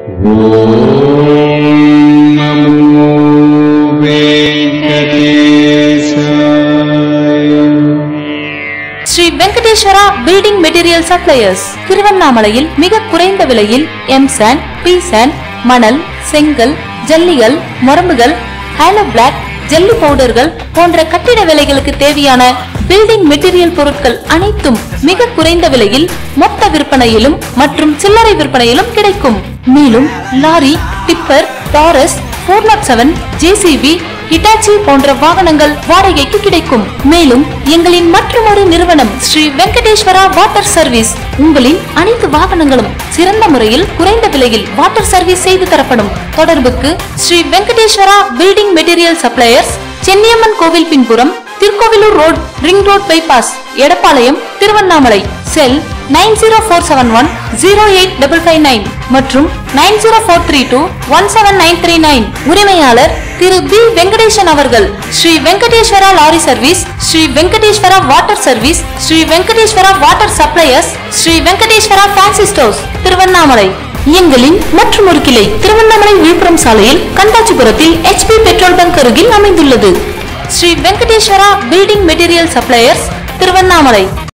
नमो वेङ्कटेशाय Sri Venkateswara building material suppliers திருவண்ணாமலையில் மிக குறைந்த விலையில் எம் சாண்ட் பி சாண்ட் மணல் செங்கல் ஜல்லிகள் மரம்புகள் ஹாலோ பிளாக் ஜல்லி பவுடர்கள் போன்ற கட்டிட வேலைகளுக்கு தேவையான பில்டிங் மெட்டீரியல் பொருட்கள் அனைத்தும் மிக குறைந்த விலையில் மொத்த விற்பனையிலும் மற்றும் சில்லறை விற்பனையிலும் கிடைக்கும் மேலும் lorry tipper Taurus four naught seven JCB Hitachi போன்ற வாகனங்கள் வாடகைக்கு கிடைக்கும் மேலும் எங்களின் மற்றொரு நிறுவனம் ஸ்ரீ வெங்கடேஸ்வரா வாட்டர் சர்வீஸ் உங்களின் அனைத்து வாகனங்களும் சிறந்த முறையில் குறைந்த விலையில் வாட்டர் சர்வீஸ் செய்து தரப்படும் தொடர்புக்கு Sri Venkateswara building material suppliers Chenniamman கோவில் பின்புறம் Tirukkovilur road ring road bypass Edapalayam Tiruvannamalai cell nine zero four seven one zero eight double five nine மற்றும் nine zero four three two one seven nine three nine உரிமையாளர் திரு பி வெங்கடேசன் அவர்கள் Sri Venkateswara lorry service Sri Venkateswara water service Sri Venkateswara water suppliers Sri Venkateswara fancy stores Tiruvannamalai எங்களின் மற்றும் ஒரு கிளை திருவண்ணாமலை விழுப்புரம் சாலையில் கண்டாச்சிபுரத்தில் HP petrol bunk அருகில் அமைந்துள்ளது Sri Venkateswara building material suppliers Tiruvannamalai